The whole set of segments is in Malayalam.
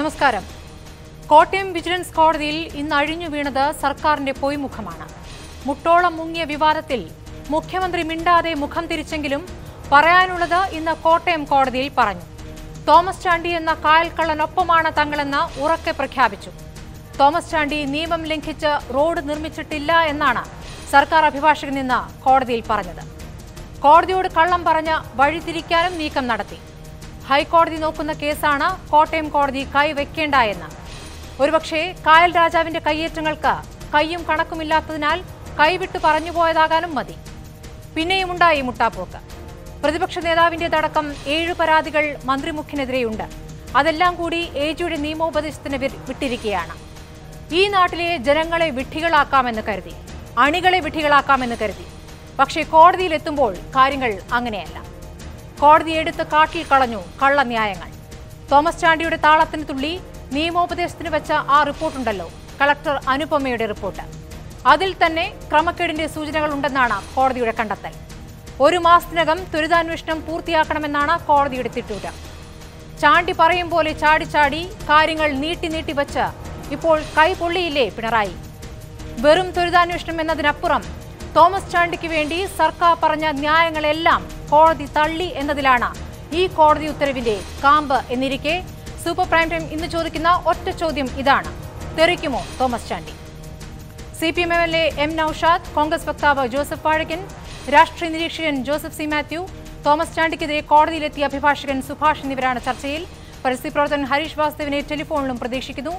നമസ്കാരം കോട്ടയം വിജിലൻസ് കോടതിയിൽ ഇന്ന് അഴിഞ്ഞു വീണത് സർക്കാരിന്റെ പൊയ്മുഖമാണ് മുട്ടോളം മുങ്ങിയ വിവാദത്തിൽ മുഖ്യമന്ത്രി മിണ്ടാതെ മുഖം തിരിച്ചെങ്കിലും പറയാനുള്ളത് ഇന്ന് കോട്ടയം കോടതിയിൽ പറഞ്ഞു തോമസ് ചാണ്ടി എന്ന കായൽക്കള്ളനൊപ്പമാണ് തങ്ങളെന്ന് ഉറക്കെ പ്രഖ്യാപിച്ചു തോമസ് ചാണ്ടി നിയമം ലംഘിച്ച് റോഡ് നിർമ്മിച്ചിട്ടില്ല എന്നാണ് സർക്കാർ അഭിഭാഷകൻ നിന്ന് കോടതിയിൽ പറഞ്ഞത് കോടതിയോട് കള്ളം പറഞ്ഞ് വഴിതിരിക്കാനും നീക്കം നടത്തി ഹൈക്കോടതി നോക്കുന്ന കേസാണ് കോട്ടയം കോടതി കൈവയ്ക്കേണ്ട എന്ന് ഒരുപക്ഷെ കായൽ രാജാവിന്റെ കയ്യേറ്റങ്ങൾക്ക് കയ്യും കണക്കുമില്ലാത്തതിനാൽ കൈവിട്ട് പറഞ്ഞുപോയതാകാനും മതി പിന്നെയുമുണ്ടായി മുട്ടാപ്പോക്ക് പ്രതിപക്ഷ നേതാവിന്റേതടക്കം ഏഴ് പരാതികൾ മന്ത്രിമുഖ്യനെതിരെയുണ്ട് അതെല്ലാം കൂടി എ ജിയുടെ നിയമോപദേശത്തിന് വി- വിട്ടിരിക്കുകയാണ് ഈ നാട്ടിലെ ജനങ്ങളെ വിഡ്ഢികളാക്കാമെന്ന് കരുതി അണികളെ വിഡ്ഢികളാക്കാമെന്ന് കരുതി പക്ഷേ കോടതിയിലെത്തുമ്പോൾ കാര്യങ്ങൾ അങ്ങനെയല്ല കോടതി എടുത്ത് കാട്ടിൽ കളഞ്ഞു കള്ളന്യായങ്ങൾ തോമസ് ചാണ്ടിയുടെ താളത്തിന് തുള്ളി നിയമോപദേശത്തിന് വെച്ച ആ റിപ്പോർട്ടുണ്ടല്ലോ കളക്ടർ അനുപമയുടെ റിപ്പോർട്ട് അതിൽ തന്നെ ക്രമക്കേടിന്റെ സൂചനകളുണ്ടെന്നാണ് കോടതിയുടെ കണ്ടെത്തൽ ഒരു മാസത്തിനകം ത്വരിതാന്വേഷണം പൂർത്തിയാക്കണമെന്നാണ് കോടതിയുടെ തിട്ടൂര് ചാണ്ടി പറയും പോലെ ചാടി ചാടി കാര്യങ്ങൾ നീട്ടി നീട്ടി വച്ച് ഇപ്പോൾ കൈ പൊള്ളിയില്ലേ പിണറായി വെറും ത്വരിതാന്വേഷണം എന്നതിനപ്പുറം തോമസ് ചാണ്ടിക്ക് വേണ്ടി സർക്കാർ പറഞ്ഞ ന്യായങ്ങളെല്ലാം കോടതി തള്ളി എന്നതിലാണ് ഈ കോടതി ഉത്തരവിന്റെ കാമ്പ് എന്നിരിക്കെ സൂപ്പർ പ്രൈം ടൈം ഇന്ന് ചോദിക്കുന്ന ഒറ്റ ചോദ്യം ഇതാണ് തെറിക്കുമോ Thomas Chandy C P M M L A M Noushad Congress വക്താവ് ജോസഫ് വാഴക്കൻ രാഷ്ട്രീയ നിരീക്ഷകൻ ജോസഫ് സി മാത്യു തോമസ് ചാണ്ടിക്കെതിരെ കോടതിയിലെത്തിയ അഭിഭാഷകൻ സുഭാഷ് എന്നിവരാണ് ചർച്ചയിൽ പരിസ്ഥിതി പ്രവർത്തകൻ ഹരീഷ് വാസുദേവിനെ ടെലിഫോണിലും പ്രതീക്ഷിക്കുന്നു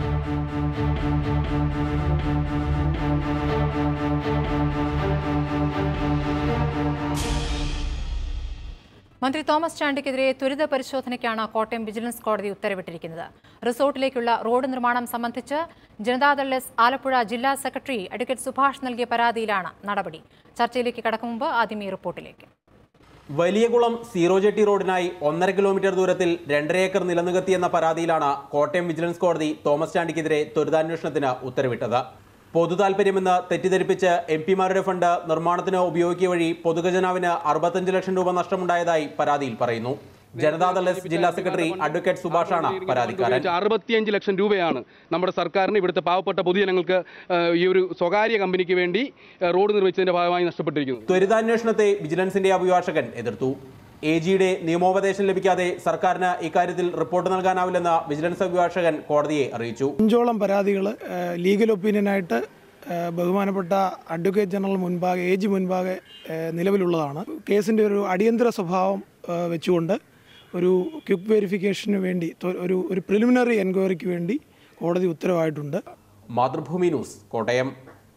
മന്ത്രി തോമസ് ചാണ്ടിക്കെതിരെ ത്വരിത പരിശോധനയ്ക്കാണ് കോട്ടയം വിജിലൻസ് കോടതി ഉത്തരവിട്ടിരിക്കുന്നത് റിസോർട്ടിലേക്കുള്ള റോഡ് നിർമ്മാണം സംബന്ധിച്ച് ജനതാദൾ എസ് ആലപ്പുഴ ജില്ലാ സെക്രട്ടറി അഡ്വക്കേറ്റ് സുഭാഷ് നൽകിയ പരാതിയിലാണ് നടപടി ചർച്ചയിലേക്ക് കടക്കും മുമ്പ് ആദ്യം ഈ റിപ്പോർട്ടിലേക്ക് വലിയകുളം സീറോ ജെട്ടി റോഡിനായി ഒന്നര കിലോമീറ്റർ ദൂരത്തിൽ രണ്ടര ഏക്കർ നിലനികത്തിയെന്ന പരാതിയിലാണ് കോട്ടയം വിജിലൻസ് കോടതി തോമസ് ചാണ്ടിക്കെതിരെ ത്വരിതാന്വേഷണത്തിന് ഉത്തരവിട്ടത് പൊതുതാൽപര്യമെന്ന് തെറ്റിദ്ധരിപ്പിച്ച് എം പിമാരുടെ ഫണ്ട് നിർമ്മാണത്തിന് ഉപയോഗിക്കുക വഴി പൊതുഖജനാവിന് അറുപത്തഞ്ച് ലക്ഷം രൂപ നഷ്ടമുണ്ടായതായി പരാതിയിൽ പറയുന്നു ജനതാദൾ എസ് ജില്ലാ സെക്രട്ടറി അഡ്വക്കേറ്റ് സുഭാഷാണ് പരാതിക്കാരൻ അറുപത്തിയഞ്ച് ലക്ഷം രൂപയാണ് നമ്മുടെ സർക്കാരിന് ഇവിടുത്തെ പാവപ്പെട്ട പൊതുജനങ്ങൾക്ക് ഏഹ്, ഈ ഒരു സ്വകാര്യ കമ്പനിക്ക് വേണ്ടി ഏഹ്, റോഡ് നിർമ്മിച്ചതിന്റെ ഭാഗമായി നഷ്ടപ്പെട്ടിരിക്കുന്നത് ത്വരിതാന്വേഷണത്തെ വിജിലൻസിന്റെ അഭിഭാഷകൻ എതിർത്തു എ ജിയുടെ നിയമോപദേശം ലഭിക്കാതെ സർക്കാരിന് ഇക്കാര്യത്തിൽ റിപ്പോർട്ട് നൽകാനാവില്ലെന്ന് വിജിലൻസ് അഭിഭാഷകൻ കോടതിയെ അറിയിച്ചു അഞ്ചോളം പരാതികൾ ലീഗൽ ഒപ്പീനിയനായിട്ട് ഏഹ്, ബഹുമാനപ്പെട്ട അഡ്വക്കേറ്റ് ജനറൽ മുൻപാകെ ഏജ് മുൻപാകെ ഏഹ്, നിലവിലുള്ളതാണ് കേസിൻ്റെ ഒരു അടിയന്തര സ്വഭാവം ഏഹ്, വെച്ചുകൊണ്ട് ഒരു ക്വിക്ക് വെരിഫിക്കേഷന് വേണ്ടി തൊ- ഒരു ഒരു പ്രിലിമിനറി എൻക്വയറിക്ക് വേണ്ടി കോടതി ഉത്തരവായിട്ടുണ്ട് മാതൃഭൂമി ന്യൂസ് കോട്ടയം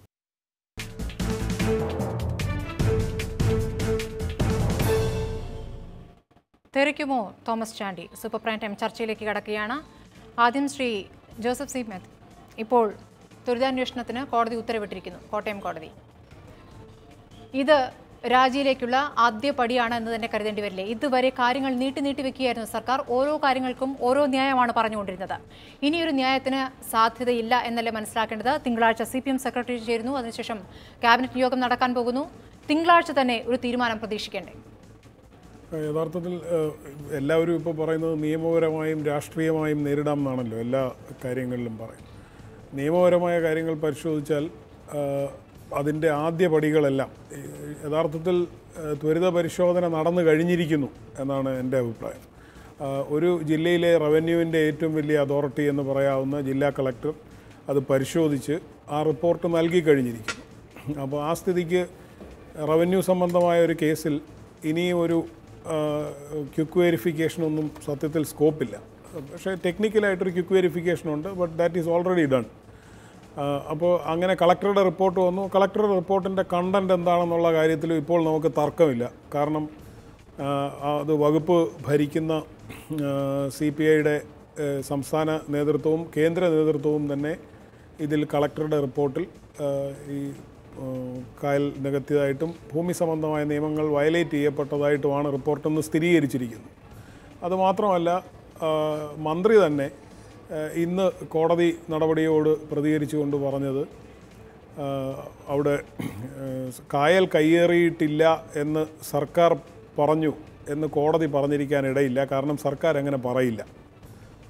തെറിക്കുമോ Thomas Chandy super prime time ചർച്ചയിലേക്ക് കടക്കുകയാണ് ആദ്യം ശ്രീ ജോസഫ് സി മെത്ത് ഇപ്പോൾ ത്വരിതാന്വേഷണത്തിന് കോടതി ഉത്തരവിട്ടിരിക്കുന്നു കോട്ടയം കോടതി ഇത് രാജിയിലേക്കുള്ള ആദ്യ പടിയാണ് എന്ന് തന്നെ കരുതേണ്ടി വരില്ലേ ഇതുവരെ കാര്യങ്ങൾ നീട്ടി നീട്ടി വെക്കുകയായിരുന്നു സർക്കാർ ഓരോ കാര്യങ്ങൾക്കും ഓരോ ന്യായമാണ് പറഞ്ഞുകൊണ്ടിരുന്നത് ഇനിയൊരു ന്യായത്തിന് സാധ്യതയില്ല എന്നല്ലേ മനസ്സിലാക്കേണ്ടത് തിങ്കളാഴ്ച സി പി എം സെക്രട്ടറി ചേരുന്നു അതിനുശേഷം ക്യാബിനറ്റ് യോഗം നടക്കാൻ പോകുന്നു തിങ്കളാഴ്ച തന്നെ ഒരു തീരുമാനം പ്രതീക്ഷിക്കേണ്ടേ യഥാർത്ഥത്തിൽ ഏഹ്, എല്ലാവരും ഇപ്പോൾ പറയുന്നത് നിയമപരമായും രാഷ്ട്രീയമായും നേരിടാം എന്നാണല്ലോ എല്ലാ കാര്യങ്ങളിലും പറയും നിയമപരമായ കാര്യങ്ങൾ പരിശോധിച്ചാൽ ഏഹ്, അതിൻ്റെ ആദ്യ പടികളെല്ലാം ഈ യഥാർത്ഥത്തിൽ ഏഹ്, ത്വരിത പരിശോധന നടന്നു കഴിഞ്ഞിരിക്കുന്നു എന്നാണ് എൻ്റെ അഭിപ്രായം ഏഹ്, ഒരു ജില്ലയിലെ റവന്യൂവിൻ്റെ ഏറ്റവും വലിയ അതോറിറ്റി എന്ന് പറയാവുന്ന ജില്ലാ കളക്ടർ അത് പരിശോധിച്ച് ആ റിപ്പോർട്ട് നൽകി കഴിഞ്ഞിരിക്കുന്നു അപ്പോൾ ആ സ്ഥിതിക്ക് റവന്യൂ സംബന്ധമായ ഒരു കേസിൽ ഇനിയും ഒരു ക്വിക്ക് വെരിഫിക്കേഷനൊന്നും സത്യത്തിൽ സ്കോപ്പില്ല പക്ഷേ ടെക്നിക്കലായിട്ടൊരു ക്വിക്ക് വെരിഫിക്കേഷൻ ഉണ്ട് but that is already done അപ്പോൾ അങ്ങനെ കളക്ടറുടെ റിപ്പോർട്ട് വന്നു കളക്ടറുടെ റിപ്പോർട്ടിൻ്റെ കണ്ടൻറ് എന്താണെന്നുള്ള കാര്യത്തിലും ഇപ്പോൾ നമുക്ക് തർക്കമില്ല കാരണം ആ, അത് വകുപ്പ് ഭരിക്കുന്ന സി പി ഐയുടെ സംസ്ഥാന നേതൃത്വവും കേന്ദ്ര നേതൃത്വവും തന്നെ ഇതിൽ കളക്ടറുടെ റിപ്പോർട്ടിൽ ആ, ഈ ആ, കായൽ നികത്തിയതായിട്ടും ഭൂമി സംബന്ധമായ നിയമങ്ങൾ വയലേറ്റ് ചെയ്യപ്പെട്ടതായിട്ടുമാണ് റിപ്പോർട്ടെന്ന് സ്ഥിരീകരിച്ചിരിക്കുന്നത് അതുമാത്രമല്ല ആ, മന്ത്രി തന്നെ ആ, ഇന്ന് കോടതി നടപടിയോട് പ്രതികരിച്ചുകൊണ്ട് പറഞ്ഞത് ആ, അവിടെ ആ, കായൽ കയ്യേറിയിട്ടില്ല എന്ന് സർക്കാർ പറഞ്ഞു എന്ന് കോടതി പറഞ്ഞിരിക്കാൻ ഇടയില്ല കാരണം സർക്കാർ അങ്ങനെ പറയില്ല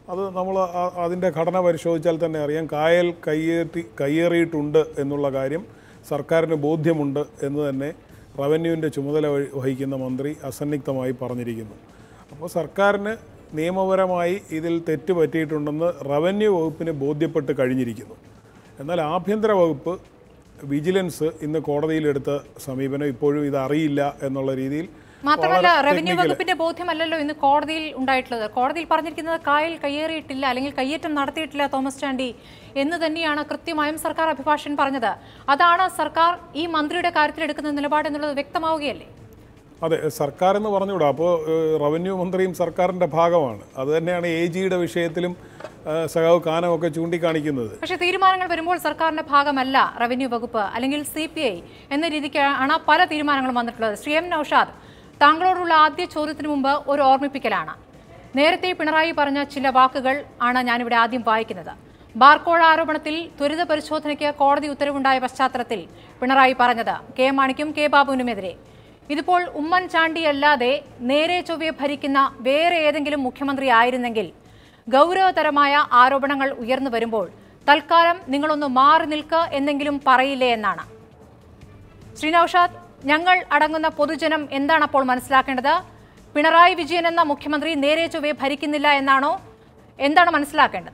അത് നമ്മൾ അതിൻ്റെ ഘടന പരിശോധിച്ചാൽ തന്നെ അറിയാം കായൽ കയ്യേറ്റി കയ്യേറിയിട്ടുണ്ട് എന്നുള്ള കാര്യം സർക്കാരിന് ബോധ്യമുണ്ട് എന്ന് തന്നെ റവന്യൂവിൻ്റെ ചുമതല വഹി- വഹിക്കുന്ന മന്ത്രി അസന്നിഗ്ധമായി പറഞ്ഞിരിക്കുന്നു അപ്പോൾ സർക്കാരിന് നിയമപരമായി ഇതിൽ തെറ്റ് പറ്റിയിട്ടുണ്ടെന്ന് റവന്യൂ വകുപ്പിന് ബോധ്യപ്പെട്ട് കഴിഞ്ഞിരിക്കുന്നു എന്നാൽ ആഭ്യന്തര വകുപ്പ് വിജിലൻസ് ഇന്ന് കോടതിയിലെടുത്ത സമീപനം ഇപ്പോഴും ഇത് അറിയില്ല എന്നുള്ള രീതിയിൽ മാത്രമല്ല വളരെ റവന്യൂ technical- വകുപ്പിന്റെ ബോധ്യമല്ലല്ലോ ഇന്ന് കോടതിയിൽ ഉണ്ടായിട്ടുള്ളത് കോടതിയിൽ പറഞ്ഞിരിക്കുന്നത് കായൽ കയ്യേറിയിട്ടില്ല അല്ലെങ്കിൽ കയ്യേറ്റം നടത്തിയിട്ടില്ല തോമസ് ചാണ്ടി എന്ന് തന്നെയാണ് കൃത്യമായും സർക്കാർ അഭിഭാഷകൻ പറഞ്ഞത് അതാണ് സർക്കാർ ഈ മന്ത്രിയുടെ കാര്യത്തിൽ എടുക്കുന്ന നിലപാട് എന്നുള്ളത് വ്യക്തമാവുകയല്ലേ അതെ സർക്കാർ എന്ന് പറഞ്ഞുകൂടാ അപ്പോൾ ഏഹ്, റവന്യൂ മന്ത്രിയും സർക്കാരിൻ്റെ ഭാഗമാണ് അത് തന്നെയാണ് എ ജിയുടെ വിഷയത്തിലും ഏഹ്, സഖാവ് കാനമൊക്കെ ചൂണ്ടിക്കാണിക്കുന്നത് പക്ഷേ തീരുമാനങ്ങൾ വരുമ്പോൾ സർക്കാരിന്റെ ഭാഗമല്ല റവന്യൂ വകുപ്പ് അല്ലെങ്കിൽ സി പി ഐ എന്ന രീതിക്കാണ് പല തീരുമാനങ്ങളും വന്നിട്ടുള്ളത് ശ്രീ എം നൌഷാദ് താങ്കളോടുള്ള ആദ്യ ചോദ്യത്തിന് മുമ്പ് ഒരു ഓർമ്മിപ്പിക്കലാണ് നേരത്തെ പിണറായി പറഞ്ഞ ചില വാക്കുകൾ ആണ് ഞാനിവിടെ ആദ്യം വായിക്കുന്നത് ബാർക്കോഴ ആരോപണത്തിൽ ത്വരിത പരിശോധനയ്ക്ക് കോടതി ഉത്തരവുണ്ടായ പശ്ചാത്തലത്തിൽ പിണറായി പറഞ്ഞത് കെ മാണിക്കും കെ ബാബുവിനുമെതിരെ ഇതിപ്പോൾ ഉമ്മൻചാണ്ടി അല്ലാതെ നേരെ ചൊവ്വെ ഭരിക്കുന്ന വേറെ ഏതെങ്കിലും മുഖ്യമന്ത്രി ആയിരുന്നെങ്കിൽ ഗൗരവതരമായ ആരോപണങ്ങൾ ഉയർന്നു വരുമ്പോൾ തൽക്കാലം നിങ്ങളൊന്ന് മാറി നിൽക്കുക എന്നെങ്കിലും പറയില്ലേ എന്നാണ് ശ്രീ നൌഷാദ് ഞങ്ങൾ അടങ്ങുന്ന പൊതുജനം എന്താണ് അപ്പോൾ മനസ്സിലാക്കേണ്ടത് പിണറായി വിജയൻ എന്ന മുഖ്യമന്ത്രി നേരെ ചൊവ്വെ ഭരിക്കുന്നില്ല എന്നാണോ എന്താണ് മനസ്സിലാക്കേണ്ടത്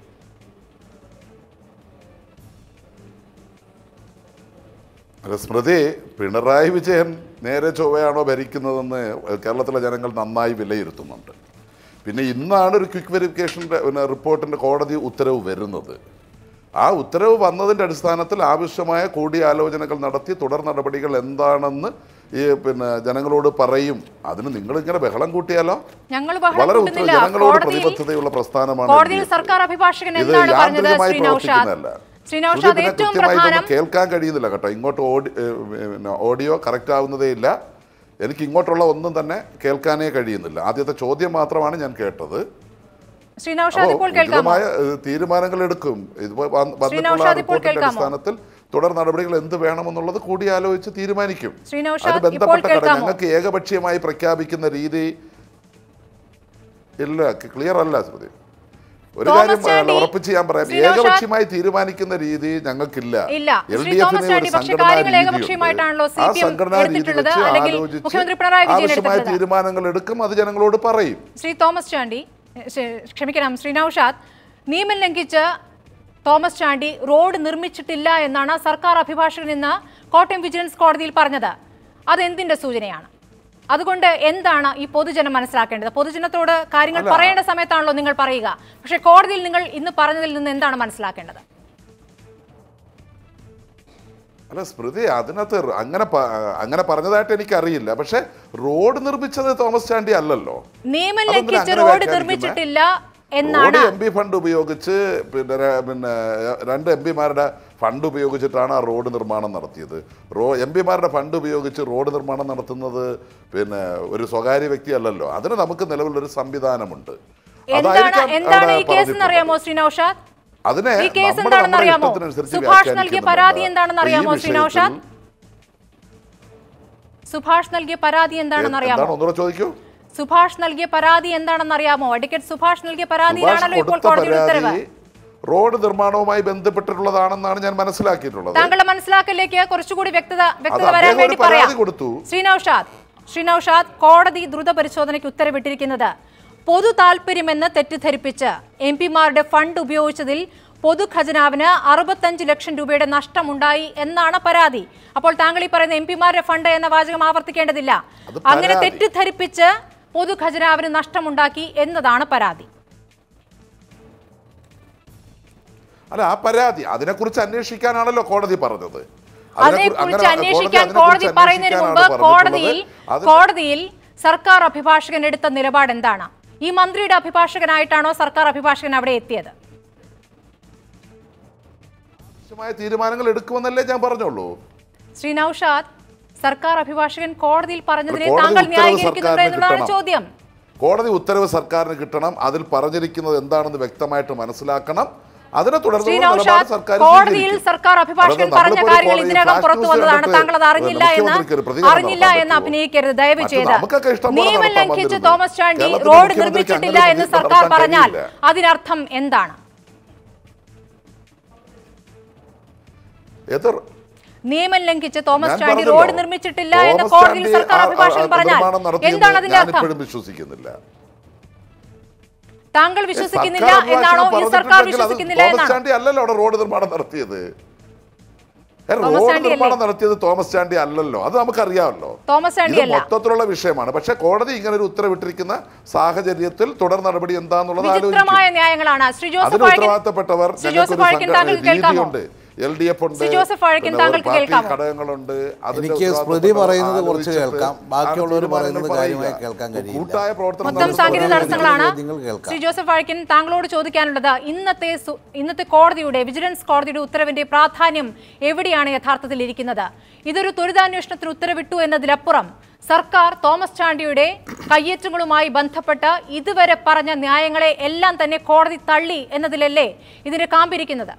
അല്ല സ്മൃതി പിണറായി വിജയൻ നേരെ ചൊവ്വയാണോ ഭരിക്കുന്നതെന്ന് കേരളത്തിലെ ജനങ്ങൾ നന്നായി വിലയിരുത്തുന്നുണ്ട് പിന്നെ ഇന്നാണ് ഒരു ക്വിക്ക് വെരിഫിക്കേഷൻ്റെ പിന്നെ റിപ്പോർട്ടിൻ്റെ കോടതി ഉത്തരവ് വരുന്നത് ആ ഉത്തരവ് വന്നതിൻ്റെ അടിസ്ഥാനത്തിൽ ആവശ്യമായ കൂടിയാലോചനകൾ നടത്തി തുടർ നടപടികൾ എന്താണെന്ന് ഈ പിന്നെ ജനങ്ങളോട് പറയും അതിന് നിങ്ങൾ ഇങ്ങനെ ബഹളം കൂട്ടിയാലോ ഞങ്ങൾ ബഹളം വളരെ ഉത്തര കൂട്ടുന്നില്ല. ജനങ്ങളോട് കോടതിയിൽ- പ്രതിബദ്ധതയുള്ള പ്രസ്ഥാനമാണ് കോടതിയിൽ LDF. സർക്കാർ അഭിഭാഷകൻ ഇത് എന്താണ് പറഞ്ഞത് യാന്ത്രികമായി ശ്രീ നൌഷാദ് പ്രവർത്തിക്കുന്നതല്ല. ശ്രീ ശ്രുതി നൌഷാദ് പിന്നെ ഏറ്റവും കൃത്യമായി ഇതൊന്നും പ്രധാനം കേൾക്കാൻ കഴിയുന്നില്ല കേട്ടോ ഇങ്ങോട്ട് ഓഡി ഏഹ് പിന്നെ ഓഡിയോ കറക്റ്റ് ആവുന്നതേ ഇല്ല എനിക്ക് ഇങ്ങോട്ടുള്ള ഒന്നും തന്നെ കേൾക്കാനേ കഴിയുന്നില്ല ആദ്യത്തെ ചോദ്യം മാത്രമാണ് ഞാൻ കേട്ടത് ശ്രീ നൌഷാദ് ഇപ്പോൾ അപ്പോൾ കേൾക്കാമോ ഉചിതമായ ഏഹ്, തീരുമാനങ്ങൾ എടുക്കും ഇത് വ- വ- വന്നിട്ടുള്ള നൗഷാദ് ഇപ്പോൾ റിപ്പോർട്ടിന്റെ കേൾക്കാമോ? അടിസ്ഥാനത്തിൽ തുടർ നടപടികൾ എന്ത് വേണമെന്നുള്ളത് കൂടിയാലോചിച്ച് തീരുമാനിക്കും ശ്രീ നൗഷാദ് അത് ഇപ്പോൾ ബന്ധപ്പെട്ട ഘടന കേൾക്കാമോ? ഞങ്ങൾക്ക് ഏകപക്ഷീയമായി പ്രഖ്യാപിക്കുന്ന രീതി ഇല്ല ക്ലിയർ അല്ല സ്മൃതി ഒരു തോമസ് കാര്യം ചാണ്ടി, ഏഹ്, ഉറപ്പിച്ച് ഞാൻ പറയാം ശ്രീ നൗഷാദ് ഏകപക്ഷീയമായി തീരുമാനിക്കുന്ന രീതി ഞങ്ങൾക്കില്ല ഇല്ല എൽ ശ്രീ ഡി തോമസ് എഫിന് ചാണ്ടി ഒരു പക്ഷേ സംഘടനാ കാര്യങ്ങൾ രീതിയുണ്ട്. ഏകപക്ഷീയമായിട്ടാണല്ലോ സി ആ പി എം സംഘടനാ രീതി എടുത്തിട്ടുള്ളത് വെച്ച് അല്ലെങ്കിൽ ആലോചിച്ച് മുഖ്യമന്ത്രി പിണറായി വിജയൻ ആവശ്യമായ എടുത്തിട്ടുള്ളത് തീരുമാനങ്ങൾ എടുക്കും അത് ജനങ്ങളോട് പറയും ശ്രീ തോമസ് ചാണ്ടി ശ്ശെ- ക്ഷമിക്കണം ശ്രീ നൌഷാദ് നിയമം ലംഘിച്ച് തോമസ് ചാണ്ടി റോഡ് നിർമ്മിച്ചിട്ടില്ല എന്നാണ് സർക്കാർ അഭിഭാഷകൻ ഇന്ന് കോട്ടയം വിജിലൻസ് കോടതിയിൽ പറഞ്ഞത് അതെന്തിന്റെ സൂചനയാണ് അതുകൊണ്ട് എന്താണ് ഈ പൊതുജനം മനസ്സിലാക്കേണ്ടത് പൊതുജനത്തോട് കാര്യങ്ങൾ അല്ല. പറയേണ്ട സമയത്താണല്ലോ നിങ്ങൾ പറയുക പക്ഷേ കോടതിയിൽ നിങ്ങൾ ഇന്ന് പറഞ്ഞതിൽ നിന്ന് എന്താണ് മനസ്സിലാക്കേണ്ടത് അല്ല സ്മൃതി അതിനകത്ത് റ് അങ്ങനെ പ- അങ്ങനെ പറഞ്ഞതായിട്ട് എനിക്കറിയില്ല പക്ഷെ റോഡ് നിർമ്മിച്ചത് തോമസ് ചാണ്ടി അല്ലല്ലോ നിയമം അതെന്തിനാ ലംഘിച്ച് അങ്ങനെ റോഡ് വ്യാഖ്യാനിക്കുന്നെ? നിർമ്മിച്ചിട്ടില്ല റോഡ് എന്നാണ് എം പി ഫണ്ട് ഉപയോഗിച്ച് പിന്നെ ര- പിന്നെ രണ്ട് എം പിമാരുടെ ഫണ്ട് ഉപയോഗിച്ചിട്ടാണ് ആ റോഡ് നിർമ്മാണം നടത്തിയത് റോ എം പിമാരുടെ ഫണ്ട് ഉപയോഗിച്ച് റോഡ് നിർമ്മാണം നടത്തുന്നത് പിന്നെ ഒരു സ്വകാര്യ വ്യക്തിയല്ലല്ലോ അതിന് നമുക്ക് നിലവിലൊരു സംവിധാനമുണ്ട് എന്താണ് അതായിരിക്കാം എന്താണ് അവിടെ ഈ കേസ് എന്നറിയാമോ പറഞ്ഞിട്ടുള്ളത്. ശ്രീ നൌഷാദ് അതിനെ ഈ കേസ് നമ്മൾ എന്താണെന്ന് നമ്മുടെ അറിയാമോ ഇഷ്ടത്തിനനുസരിച്ച് സുഭാഷ് നൽകിയ വ്യാഖ്യാനിക്കുന്നുണ്ട്. പരാതി എന്താണെന്ന് അപ്പോൾ ഈ അറിയാമോ ശ്രീ വിഷയത്തിൽ- നൌഷാദ് സുഭാഷ് നൽകിയ പരാതി എന്താണെന്ന് അറിയാമോ എന്താണ് ഒന്നുകൂടെ ചോദിക്കൂ സുഭാഷ് നൽകിയ പരാതി എന്താണെന്ന് അറിയാമോ അഡ്വക്കേറ്റ് സുഭാഷ് നൽകിയ സുഭാഷ് പരാതിയിലാണല്ലോ ഇപ്പോൾ കൊടുത്ത കോടതിയുടെ ഉത്തരവ് പരാതി റോഡ് നിർമ്മാണവുമായി ബന്ധപ്പെട്ടിട്ടുള്ളതാണെന്നാണ് ഞാൻ മനസ്സിലാക്കിയിട്ടുള്ളത് താങ്കളുടെ മനസ്സിലാക്കലിലേക്ക് കുറച്ചുകൂടി വ്യക്തത വ്യക്തത അദ്ദേഹം വരാൻ ഒരു വേണ്ടി പരാതി പറയാം കൊടുത്തു. ശ്രീ നൌഷാദ് ശ്രീ നൌഷാദ് കോടതി ദ്രുത പരിശോധനയ്ക്ക് ഉത്തരവിട്ടിരിക്കുന്നത് പൊതു താൽപര്യമെന്ന് തെറ്റിദ്ധരിപ്പിച്ച് എം പിമാരുടെ ഫണ്ട് ഉപയോഗിച്ചതിൽ പൊതുഖജനാവിന് അറുപത്തഞ്ച് ലക്ഷം രൂപയുടെ നഷ്ടമുണ്ടായി എന്നാണ് പരാതി അപ്പോൾ താങ്കൾ ഈ പറയുന്ന എം പിമാരുടെ ഫണ്ട് എന്ന വാചകം ആവർത്തിക്കേണ്ടതില്ല അത് അങ്ങനെ പരാതി. തെറ്റിദ്ധരിപ്പിച്ച് പൊതുഖജനാവിന് നഷ്ടമുണ്ടാക്കി എന്നതാണ് പരാതി അല്ല ആ പരാതി അതിനെക്കുറിച്ച് അന്വേഷിക്കാനാണല്ലോ കോടതി പറഞ്ഞത് അതേക്കുറിച്ച് അങ്ങനെ അന്വേഷിക്കാൻ അതിനെക്കുറിച്ച് കോടതി പറയുന്നതിന് മുമ്പ് അന്വേഷിക്കാനാണ് കോടതിയിൽ പറഞ്ഞിട്ടുള്ളത്. അത് കോടതിയിൽ സർക്കാർ അഭിഭാഷകൻ എടുത്ത നിലപാട് എന്താണ് ഈ മന്ത്രിയുടെ അഭിഭാഷകനായിട്ടാണോ സർക്കാർ അഭിഭാഷകൻ അവിടെ എത്തിയത് ആവശ്യമായ തീരുമാനങ്ങൾ എടുക്കുമെന്നല്ലേ ഞാൻ പറഞ്ഞോളൂ ശ്രീ നൌഷാദ് സർക്കാർ അഭിഭാഷകൻ കോടതിയിൽ പറഞ്ഞതിനെ കോടതി താങ്കൾ ഉത്തരവ് ന്യായീകരിക്കുന്നുണ്ടോ സർക്കാരിന് എന്നുള്ളതാണ് കിട്ടണം. ചോദ്യം കോടതി ഉത്തരവ് സർക്കാരിന് കിട്ടണം അതിൽ പറഞ്ഞിരിക്കുന്നത് എന്താണെന്ന് വ്യക്തമായിട്ട് മനസ്സിലാക്കണം അതിനെ ശ്രീ തുടർന്നുള്ള നിലപാട് നൌഷാദ് സർക്കാർ കോടതിയിൽ സ്വീകരിക്കും. സർക്കാർ അഭിഭാഷകൻ അല്ലാതെ പറഞ്ഞ നമ്മളിപ്പോൾ ഒരു കാര്യങ്ങൾ കോടതി ഇതിനകം ഫ്ലാഷ് പുറത്തു ന്യൂസ് വന്നതാണ് കണ്ടിട്ട് താങ്കൾ അത് അറിഞ്ഞില്ല എന്ന് മുഖ്യമന്ത്രിക്ക് ഒരു പ്രതികരണം അറിഞ്ഞില്ല നടത്താൻ എന്ന് പറ്റുമോ? അഭിനയിക്കരുത് ദയവ് മറ്റു ചെയ്ത് നമുക്കൊക്കെ ഇഷ്ടം പോലെ നിയമം നടത്താൻ ലംഘിച്ച് വന്നിരുന്നു. തോമസ് ചാണ്ടി കേരളത്തിലെ റോഡ് മുഖ്യമന്ത്രിക്ക് നിർമ്മിച്ചിട്ടില്ല അങ്ങനെ എന്ന് ഒരു സർക്കാർ നടത്താൻ പറഞ്ഞാൽ കഴിയില്ല. അതിനർത്ഥം എന്താണ് ഏത് നിയമം ലംഘിച്ച് തോമസ് ഞാൻ ചാണ്ടി പറഞ്ഞല്ലോ, റോഡ് നിർമ്മിച്ചിട്ടില്ല എന്ന് തോമസ് കോടതിയിൽ ചാണ്ടി സർക്കാർ ആ- ആ- അഭിഭാഷകൻ ആ പറഞ്ഞാൽ നിർമ്മാണം നടത്തിയെന്ന് എന്താണ് അതിന്റെ ഞാൻ അർത്ഥം ഇപ്പോഴും വിശ്വസിക്കുന്നില്ല താങ്കൾ ഏ, വിശ്വസിക്കുന്നില്ല സർക്കാർ എന്നാണോ ഈ അഭിഭാഷകൻ സർക്കാർ പറഞ്ഞിട്ടുണ്ടെങ്കിൽ അത് വിശ്വസിക്കുന്നില്ല തോമസ് എന്നാണോ ചാണ്ടി അല്ലല്ലോ അവിടെ റോഡ് നിർമ്മാണം നടത്തിയത് ഏ, തോമസ് റോഡ് ചാണ്ടി നിർമ്മാണം അല്ലേ? നടത്തിയത് തോമസ് ചാണ്ടി അല്ലല്ലോ അത് നമുക്കറിയാമല്ലോ തോമസ് ചാണ്ടി ഇത് അല്ല മൊത്തത്തിലുള്ള വിഷയമാണ് പക്ഷെ കോടതി ഇങ്ങനെ ഒരു ഉത്തരവിട്ടിരിക്കുന്ന സാഹചര്യത്തിൽ തുടർ നടപടി എന്താന്നുള്ളത് വിചിത്രമായ ആലോചിക്കും ന്യായങ്ങളാണ് ശ്രീ ജോസഫ് അതിന് വാഴക്കൻ ഉത്തരവാദിത്തപ്പെട്ടവർ ശ്രീ ഞങ്ങൾക്കൊരു ജോസഫ് വാഴക്കൻ സംഘ- താങ്കൾക്ക് കേൾക്കാമോ രീതിയുണ്ട് എൽ ഡി എഫ് ഉണ്ട് ശ്രീ ജോസഫ് വാഴക്കൻ പിന്നെ താങ്കൾക്ക് പാർട്ടി കേൾക്കാമോ? ഘടകങ്ങളുണ്ട് അതിന്റെ എനിക്ക് സ്മൃതി ഉത്തരവാദിത്തപ്പെട്ടവർ പറയുന്നത് കുറച്ച് ആലോചിച്ചിട്ട് കേൾക്കാം. ബാക്കിയുള്ളവർ ആണ് തീരുമാനങ്ങൾ പറയുന്നത് കാര്യമായി പറയുക. കേൾക്കാൻ കഴിയില്ല. കൂട്ടായ പ്രവർത്തനം മൊത്തം നടത്തുന്ന സാങ്കേതിക ഒരു തടസ്സങ്ങളാണ് നിങ്ങൾ കേൾക്കാം. ശ്രീ ജോസഫ് വാഴക്കൻ താങ്കളോട് ചോദിക്കാനുള്ളത് ഇന്നത്തെ സു- ഇന്നത്തെ കോടതിയുടെ വിജിലൻസ് കോടതിയുടെ ഉത്തരവിന്റെ പ്രാധാന്യം എവിടെയാണ് യഥാർത്ഥത്തിൽ ഇരിക്കുന്നത് ഇതൊരു ത്വരിതാന്വേഷണത്തിന് ഉത്തരവിട്ടു എന്നതിലപ്പുറം സർക്കാർ തോമസ് ചാണ്ടിയുടെ കയ്യേറ്റങ്ങളുമായി ബന്ധപ്പെട്ട് ഇതുവരെ പറഞ്ഞ ന്യായങ്ങളെ എല്ലാം തന്നെ കോടതി തള്ളി എന്നതിലല്ലേ ഇതിന്റെ കാമ്പിരിക്കുന്നത്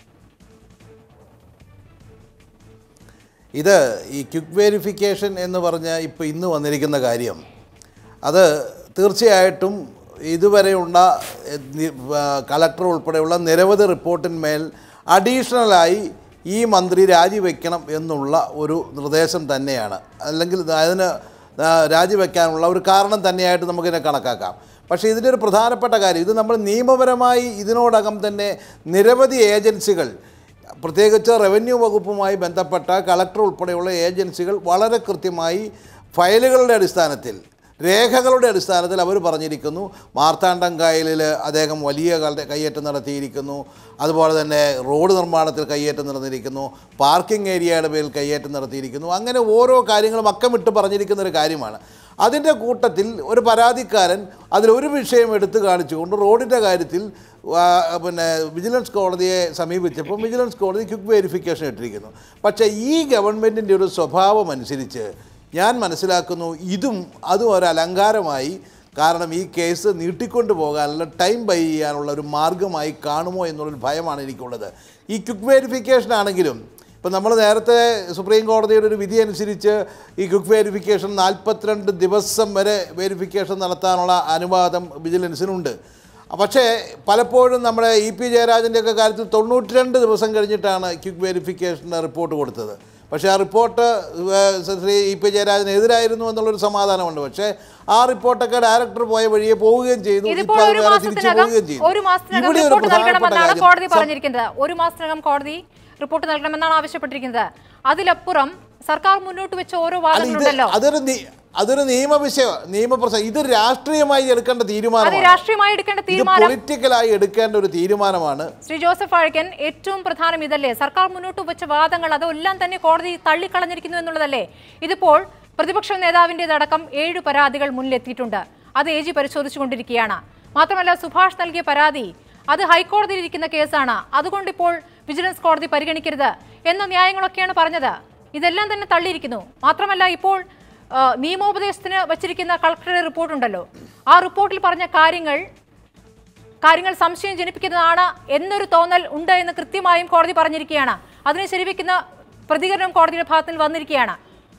ഇത് ഈ ക്വിക്ക് വെരിഫിക്കേഷൻ എന്ന് പറഞ്ഞ ഇപ്പോൾ ഇന്ന് വന്നിരിക്കുന്ന കാര്യം അത് തീർച്ചയായിട്ടും ഇതുവരെയുള്ള എ, നി- ആ, കളക്ടർ ഉൾപ്പെടെയുള്ള നിരവധി റിപ്പോർട്ടിന്മേൽ അഡീഷണലായി ഈ മന്ത്രി രാജിവെക്കണം എന്നുള്ള ഒരു നിർദ്ദേശം തന്നെയാണ് അല്ലെങ്കിൽ അതിന് ആ, രാജിവെക്കാനുള്ള ഒരു കാരണം തന്നെയായിട്ട് നമുക്കിതിനെ കണക്കാക്കാം പക്ഷേ ഇതിൻ്റെ ഒരു പ്രധാനപ്പെട്ട കാര്യം ഇത് നമ്മൾ നിയമപരമായി ഇതിനോടകം തന്നെ നിരവധി ഏജൻസികൾ പ്രത്യേകിച്ച് റവന്യൂ വകുപ്പുമായി ബന്ധപ്പെട്ട കളക്ടർ ഉൾപ്പെടെയുള്ള ഏജൻസികൾ വളരെ കൃത്യമായി ഫയലുകളുടെ അടിസ്ഥാനത്തിൽ രേഖകളുടെ അടിസ്ഥാനത്തിൽ അവർ പറഞ്ഞിരിക്കുന്നു മാർത്താണ്ഡം കായലിൽ അദ്ദേഹം വലിയ കൽ- കയ്യേറ്റം നടത്തിയിരിക്കുന്നു അതുപോലെ തന്നെ റോഡ് നിർമ്മാണത്തിൽ കയ്യേറ്റം നടന്നിരിക്കുന്നു പാർക്കിംഗ് ഏരിയയുടെ പേരിൽ കയ്യേറ്റം നടത്തിയിരിക്കുന്നു അങ്ങനെ ഓരോ കാര്യങ്ങളും അക്കമിട്ട് പറഞ്ഞിരിക്കുന്ന ഒരു കാര്യമാണ് അതിൻ്റെ കൂട്ടത്തിൽ ഒരു പരാതിക്കാരൻ അതിലൊരു വിഷയം എടുത്തു കാണിച്ചുകൊണ്ട് റോഡിൻ്റെ കാര്യത്തിൽ ആ, പിന്നെ വിജിലൻസ് കോടതിയെ സമീപിച്ചപ്പോൾ വിജിലൻസ് കോടതി ക്വിക്ക് വെരിഫിക്കേഷൻ ഇട്ടിരിക്കുന്നു പക്ഷേ ഈ ഗവൺമെൻറ്റിൻ്റെ ഒരു സ്വഭാവം അനുസരിച്ച് ഞാൻ മനസ്സിലാക്കുന്നു ഇതും അതും ഒരു അലങ്കാരമായി കാരണം ഈ കേസ് നീട്ടിക്കൊണ്ടു പോകാനുള്ള ടൈം ബൈ ചെയ്യാനുള്ള ഒരു മാർഗമായി കാണുമോ എന്നുള്ളൊരു ഭയമാണ് എനിക്കുള്ളത് ഈ ക്വിക്ക് വെരിഫിക്കേഷൻ ആണെങ്കിലും ഇപ്പം നമ്മൾ നേരത്തെ സുപ്രീം കോടതിയുടെ ഒരു വിധി അനുസരിച്ച് ഈ ക്വിക്ക് വെരിഫിക്കേഷൻ നാൽപ്പത്തിരണ്ട് ദിവസം വരെ വെരിഫിക്കേഷൻ നടത്താനുള്ള അനുവാദം വിജിലൻസിനുണ്ട് പക്ഷേ പലപ്പോഴും നമ്മുടെ ഇ പി ജയരാജൻ്റെയൊക്കെ കാര്യത്തിൽ തൊണ്ണൂറ്റി രണ്ട് ദിവസം കഴിഞ്ഞിട്ടാണ് ക്വിക്ക് വെരിഫിക്കേഷൻ്റെ റിപ്പോർട്ട് കൊടുത്തത് പക്ഷേ ആ റിപ്പോർട്ട് ഏഹ്, ശ്രീ ഇ പി ജയരാജനെതിരായിരുന്നു എന്നുള്ളൊരു സമാധാനമുണ്ട് പക്ഷേ ആ റിപ്പോർട്ടൊക്കെ ഡയറക്ടർ പോയ വഴിയെ പോവുകയും ചെയ്തു ഇതിപ്പോൾ ഇപ്പോൾ അത് ഒരു വേറെ തിരിച്ചു മാസത്തിനകം പോവുകയും ചെയ്തു ഒരു മാസത്തിനകം ഇവിടെ ഒരു റിപ്പോർട്ട് പ്രധാനപ്പെട്ട നൽകണമെന്നാണ് കാര്യം കോടതി സം- പറഞ്ഞിരിക്കുന്നത് ഒരു മാസത്തിനകം കോടതി റിപ്പോർട്ട് നൽകണമെന്നാണ് ആവശ്യപ്പെട്ടിരിക്കുന്നത് അതിലപ്പുറം സർക്കാർ മുന്നോട്ട് വെച്ച ഓരോ അല്ല, ഇത് വാദങ്ങളുണ്ടല്ലോ അതൊരു നി- അതൊരു നിയമവിഷയം നിയമപ്രശ്നം ഇത് രാഷ്ട്രീയമായി എടുക്കേണ്ട അത് തീരുമാനമാണ് രാഷ്ട്രീയമായി എടുക്കേണ്ട ഇത് തീരുമാനം പൊളിറ്റിക്കലായി എടുക്കേണ്ട ഒരു തീരുമാനമാണ് ശ്രീ ജോസഫ് അഴക്കൻ ഏറ്റവും പ്രധാനം ഇതല്ലേ സർക്കാർ മുന്നോട്ട് വെച്ച വാദങ്ങൾ അതെല്ലാം തന്നെ കോടതി തള്ളിക്കളഞ്ഞിരിക്കുന്നു എന്നുള്ളതല്ലേ ഇതിപ്പോൾ പ്രതിപക്ഷ നേതാവിൻ്റെതടക്കം ഏഴ് പരാതികൾ മുന്നിലെത്തിയിട്ടുണ്ട് അത് എ ജി പരിശോധിച്ചുകൊണ്ടിരിക്കുകയാണ് മാത്രമല്ല സുഭാഷ് നൽകിയ പരാതി അത് ഹൈക്കോടതിയിൽ ഇരിക്കുന്ന കേസാണ് അതുകൊണ്ട് ഇപ്പോൾ വിജിലൻസ് കോടതി പരിഗണിക്കരുത് എന്ന ന്യായങ്ങളൊക്കെയാണ് പറഞ്ഞത് ഇതെല്ലാം തന്നെ തള്ളിയിരിക്കുന്നു മാത്രമല്ല ഇപ്പോൾ ആ, നിയമോപദേശത്തിന് വച്ചിരിക്കുന്ന കളക്ടറുടെ റിപ്പോർട്ടുണ്ടല്ലോ ആ റിപ്പോർട്ടിൽ പറഞ്ഞ കാര്യങ്ങൾ കാര്യങ്ങൾ സംശയം ജനിപ്പിക്കുന്നതാണ് എന്നൊരു തോന്നൽ ഉണ്ട് എന്ന് കൃത്യമായും കോടതി പറഞ്ഞിരിക്കുകയാണ് അതിനെ ശരിവെക്കുന്ന പ്രതികരണം കോടതിയുടെ ഭാഗത്ത് നിന്ന് വന്നിരിക്കുകയാണ്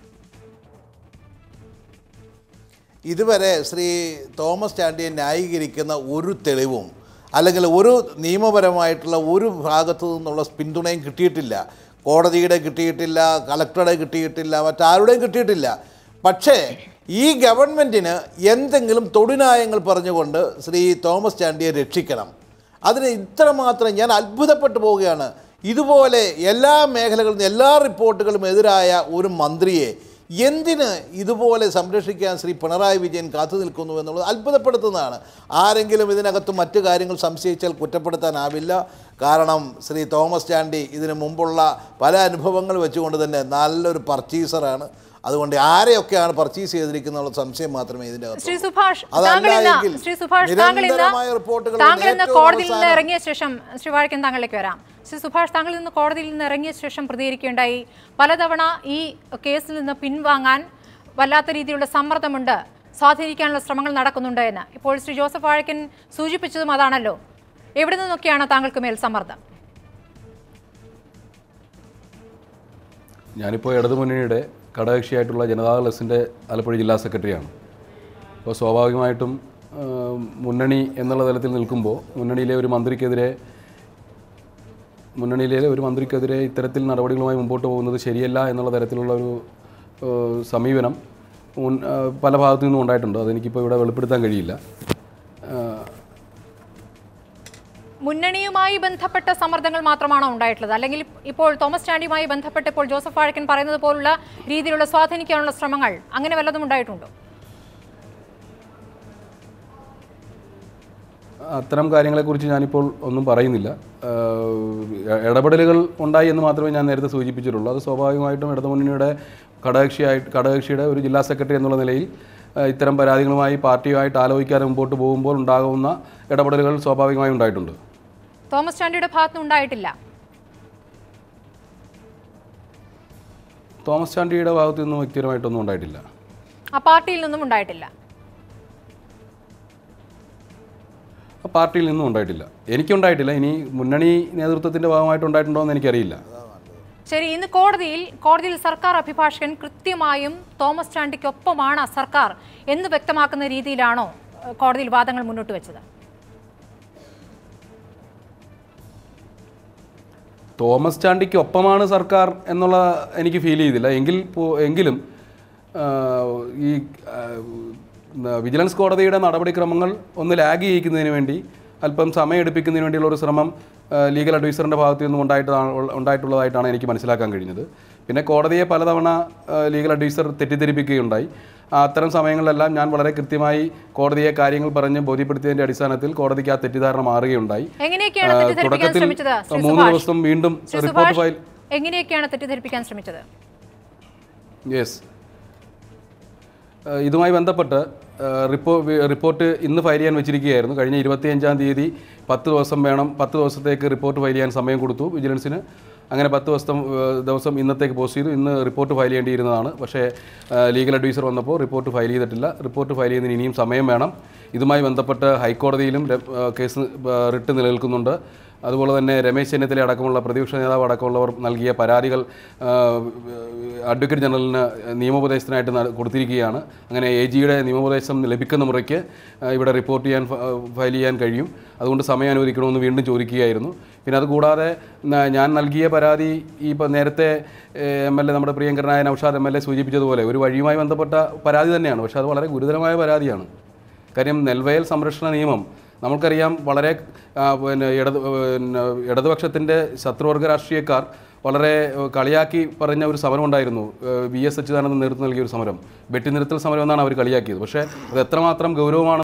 ഇതുവരെ ശ്രീ തോമസ് ചാണ്ടിയെ ന്യായീകരിക്കുന്ന ഒരു തെളിവും അല്ലെങ്കിൽ ഒരു നിയമപരമായിട്ടുള്ള ഒരു ഭാഗത്തു നിന്നുള്ള പിന്തുണയും കിട്ടിയിട്ടില്ല കോടതിയുടെ കിട്ടിയിട്ടില്ല കളക്ടറുടെ കിട്ടിയിട്ടില്ല മറ്റാരുടെയും കിട്ടിയിട്ടില്ല പക്ഷേ ഈ ഗവൺമെൻറ്റിന് എന്തെങ്കിലും തൊടിനായങ്ങൾ പറഞ്ഞുകൊണ്ട് ശ്രീ തോമസ് ചാണ്ടിയെ രക്ഷിക്കണം അതിന് ഇത്രമാത്രം ഞാൻ അത്ഭുതപ്പെട്ടു പോവുകയാണ് ഇതുപോലെ എല്ലാ മേഖലകളിലും എല്ലാ റിപ്പോർട്ടുകളും എതിരായ ഒരു മന്ത്രിയെ എന്തിന് ഇതുപോലെ സംരക്ഷിക്കാൻ ശ്രീ പിണറായി വിജയൻ കാത്തു നിൽക്കുന്നു എന്നുള്ളത് അത്ഭുതപ്പെടുത്തുന്നതാണ് ആരെങ്കിലും ഇതിനകത്ത് മറ്റു കാര്യങ്ങൾ സംശയിച്ചാൽ കുറ്റപ്പെടുത്താനാവില്ല കാരണം ശ്രീ തോമസ് ചാണ്ടി ഇതിനു മുമ്പുള്ള പല അനുഭവങ്ങൾ വെച്ചുകൊണ്ട് തന്നെ നല്ലൊരു പർച്ചേസറാണ് അതുകൊണ്ട് ആരെയൊക്കെയാണ് പർച്ചേസ് ചെയ്തിരിക്കുന്നുള്ള സംശയം മാത്രമേ ഇതിൻ്റെ ശ്രീ അകത്ത് സുഭാഷ് അതല്ല താങ്കൾ ഇന്ന് എങ്കിൽ ശ്രീ സുഭാഷ് താങ്കൾ ഇന്ന് നിരന്തരമായ റിപ്പോർട്ടുകൾ താങ്കൾ ഇന്ന് ഏറ്റവും കോടതിയിൽ നിന്ന് അവസാനം- ഇറങ്ങിയ ശേഷം ശ്രീ വാഴക്കൻ താങ്കളിലേക്ക് വരാം ശ്രീ സുഭാഷ് താങ്കൾ ഇന്ന് കോടതിയിൽ നിന്ന് ഇറങ്ങിയ ശേഷം പ്രതികരിക്കുകയുണ്ടായി പലതവണ ഈ കേസിൽ നിന്ന് പിൻവാങ്ങാൻ വല്ലാത്ത രീതിയിലുള്ള സമ്മർദ്ദമുണ്ട് സ്വാധീനിക്കാനുള്ള ശ്രമങ്ങൾ നടക്കുന്നുണ്ട് എന്ന് ഇപ്പോൾ ശ്രീ ജോസഫ് വാഴക്കൻ സൂചിപ്പിച്ചതും അതാണല്ലോ എവിടെ നിന്നൊക്കെയാണ് താങ്കൾക്ക് മേൽ സമ്മർദ്ദം ഞാനിപ്പോൾ ഇടതുമുന്നണിയുടെ ഘടകകക്ഷിയായിട്ടുള്ള ജനതാദൾ എസിൻ്റെ ആലപ്പുഴ ജില്ലാ സെക്രട്ടറിയാണ് അപ്പോൾ സ്വാഭാവികമായിട്ടും ആ, മുന്നണി എന്നുള്ള തലത്തിൽ നിൽക്കുമ്പോൾ മുന്നണിയിലെ ഒരു മന്ത്രിക്കെതിരെ മുന്നണിയിലെ ഒരു മന്ത്രിക്കെതിരെ ഇത്തരത്തിൽ നടപടികളുമായി മുമ്പോട്ട് പോകുന്നത് ശരിയല്ല എന്നുള്ള തരത്തിലുള്ള ഒരു ആ, സമീപനം മുൻ ആ, പല ഭാഗത്തു നിന്നും ഉണ്ടായിട്ടുണ്ട് അതെനിക്കിപ്പോൾ ഇവിടെ വെളിപ്പെടുത്താൻ കഴിയില്ല ആ, മുന്നണിയുമായി ബന്ധപ്പെട്ട സമ്മർദ്ദങ്ങൾ മാത്രമാണോ ഉണ്ടായിട്ടുള്ളത് അല്ലെങ്കിൽ ഇപ്പോൾ തോമസ് ചാണ്ടിയുമായി ബന്ധപ്പെട്ട് ഇപ്പോൾ ജോസഫ് വാഴക്കൻ പറയുന്നത് പോലുള്ള രീതിയിലുള്ള സ്വാധീനിക്കാനുള്ള ശ്രമങ്ങൾ അങ്ങനെ വല്ലതും ഉണ്ടായിട്ടുണ്ടോ അത്തരം കാര്യങ്ങളെക്കുറിച്ച് ഞാനിപ്പോൾ ഒന്നും പറയുന്നില്ല ആഹ് ഇടപെടലുകൾ ഉണ്ടായി എന്ന് മാത്രമേ ഞാൻ നേരത്തെ സൂചിപ്പിച്ചിട്ടുള്ളൂ അത് സ്വാഭാവികമായിട്ടും ഇടതുമുന്നണിയുടെ ഘടകകക്ഷിയായിട്ട് ഘടകകക്ഷിയുടെ ഒരു ജില്ലാ സെക്രട്ടറി എന്നുള്ള നിലയിൽ ആഹ് ഇത്തരം പരാതികളുമായി പാർട്ടിയുമായിട്ട് ആലോചിക്കാതെ മുമ്പോട്ട് പോകുമ്പോൾ ഉണ്ടാകുന്ന ഇടപെടലുകൾ സ്വാഭാവികമായും ഉണ്ടായിട്ടുണ്ട് തോമസ് ചാണ്ടിയുടെ ഭാഗത്തുനിന്ന് ഉണ്ടായിട്ടില്ല തോമസ് ചാണ്ടിയുടെ ഭാഗത്തു നിന്നും വ്യക്തിപരമായിട്ടൊന്നും ഉണ്ടായിട്ടില്ല ആ പാർട്ടിയിൽ നിന്നും ഉണ്ടായിട്ടില്ല ആ പാർട്ടിയിൽ നിന്നും ഉണ്ടായിട്ടില്ല എനിക്കുണ്ടായിട്ടില്ല ഇനി മുന്നണി നേതൃത്വത്തിൻ്റെ ഭാഗമായിട്ട് ഉണ്ടായിട്ടുണ്ടോ എന്ന് എനിക്കറിയില്ല ശരി ഇന്ന് കോടതിയിൽ കോടതിയിൽ സർക്കാർ അഭിഭാഷകൻ കൃത്യമായും തോമസ് ചാണ്ടിക്കൊപ്പമാണ് സർക്കാർ എന്ന് വ്യക്തമാക്കുന്ന രീതിയിലാണോ ഏഹ്, കോടതിയിൽ വാദങ്ങൾ മുന്നോട്ട് വെച്ചത് തോമസ് ചാണ്ടിക്ക് ഒപ്പമാണ് സർക്കാർ എന്നുള്ള എനിക്ക് ഫീൽ ചെയ്തില്ല എങ്കിൽ പോ- എങ്കിലും ആ, ഈ ആ, ന- വിജിലൻസ് കോടതിയുടെ നടപടിക്രമങ്ങൾ ഒന്ന് ലാഗ് ചെയ്യിക്കുന്നതിന് വേണ്ടി അല്പം സമയം എടുപ്പിക്കുന്നതിന് വേണ്ടിയുള്ള ഒരു ശ്രമം ആ, ലീഗൽ അഡ്വൈസറിൻ്റെ ഭാഗത്തു നിന്നും ഉണ്ടായിട്ടാണ് ഉണ്ടായിട്ടുള്ളതായിട്ടാണ് എനിക്ക് മനസ്സിലാക്കാൻ കഴിഞ്ഞത് പിന്നെ കോടതിയെ പലതവണ ആ, ലീഗൽ അഡ്വൈസർ തെറ്റിദ്ധരിപ്പിക്കുകയുണ്ടായി ആ അത്തരം സമയങ്ങളിലെല്ലാം ഞാൻ വളരെ കൃത്യമായി കോടതിയെ കാര്യങ്ങൾ പറഞ്ഞ് ബോധ്യപ്പെടുത്തിയതിൻ്റെ അടിസ്ഥാനത്തിൽ കോടതിക്ക് ആ തെറ്റിദ്ധാരണ മാറുകയുണ്ടായി എങ്ങനെയൊക്കെയാണ് ആ, തെറ്റിദ്ധരിപ്പിക്കാൻ തുടക്കത്തിൽ ശ്രമിച്ചത് ശ്രീ മൂന്ന് സുഭാഷ്? ദിവസം വീണ്ടും ശ്രീ റിപ്പോർട്ട് സുഭാഷ്, ഫയൽ എങ്ങനെയൊക്കെയാണ് തെറ്റിദ്ധരിപ്പിക്കാൻ ശ്രമിച്ചത് യെസ് ഇതുമായി ബന്ധപ്പെട്ട് റിപ്പോ റിപ്പോർട്ട് ഇന്ന് ഫയൽ ചെയ്യാൻ വെച്ചിരിക്കുകയായിരുന്നു കഴിഞ്ഞ ഇരുപത്തിയഞ്ചാം തീയതി പത്ത് ദിവസം വേണം പത്ത് ദിവസത്തേക്ക് റിപ്പോർട്ട് ഫയൽ ചെയ്യാൻ സമയം കൊടുത്തു വിജിലൻസിന് അങ്ങനെ പത്ത് ദിവസം ഏഹ്, ദിവസം ഇന്നത്തേക്ക് പോസ്റ്റ് ചെയ്തു ഇന്ന് റിപ്പോർട്ട് ഫയൽ ചെയ്യേണ്ടിയിരുന്നതാണ് പക്ഷേ ഏഹ്, ലീഗൽ അഡ്വൈസർ വന്നപ്പോൾ റിപ്പോർട്ട് ഫയൽ ചെയ്തിട്ടില്ല റിപ്പോർട്ട് ഫയൽ ചെയ്യുന്നതിന് ഇനിയും സമയം വേണം ഇതുമായി ബന്ധപ്പെട്ട് ഹൈക്കോടതിയിലും ര- ഏഹ്, കേസ് ഏഹ്, റിട്ട് നിലനിൽക്കുന്നുണ്ട് അതുപോലെ തന്നെ രമേശ് ചെന്നിത്തല അടക്കമുള്ള പ്രതിപക്ഷ നേതാവ് അടക്കമുള്ളവർ നൽകിയ പരാതികൾ ആ, അഡ്വക്കേറ്റ് ജനറലിന് നിയമോപദേശത്തിനായിട്ട് ന- കൊടുത്തിരിക്കുകയാണ് അങ്ങനെ എ ജിയുടെ നിയമോപദേശം ലഭിക്കുന്ന മുറയ്ക്ക് ആ, ഇവിടെ റിപ്പോർട്ട് ചെയ്യാൻ ഫ- ഫയൽ ചെയ്യാൻ കഴിയും അതുകൊണ്ട് സമയം അനുവദിക്കണമെന്ന് വീണ്ടും ചോദിക്കുകയായിരുന്നു പിന്നെ അതുകൂടാതെ ന- ഞാൻ നൽകിയ പരാതി ഈ ഇപ്പം നേരത്തെ എം എൽ എ നമ്മുടെ പ്രിയങ്കരനായ നൌഷാദ് എം എൽ എ സൂചിപ്പിച്ചതുപോലെ ഒരു വഴിയുമായി ബന്ധപ്പെട്ട പരാതി തന്നെയാണ് പക്ഷേ അത് വളരെ ഗുരുതരമായ പരാതിയാണ് കാര്യം നെൽവയൽ സംരക്ഷണ നിയമം നമുക്കറിയാം വളരെ ആ, പിന്നെ ഇടത് പിന്നെ ഇടതുപക്ഷത്തിൻ്റെ ശത്രുവർഗ രാഷ്ട്രീയക്കാർ വളരെ ഏഹ്, കളിയാക്കി പറഞ്ഞ ഒരു സമരം ഉണ്ടായിരുന്നു വി എസ് അച്യുതാനന്ദൻ നേതൃത്വം നൽകിയ ഒരു സമരം വെട്ടിനിർത്തൽ സമരം എന്നാണ് അവർ കളിയാക്കിയത് പക്ഷേ അത് എത്രമാത്രം ഗൗരവമാണ്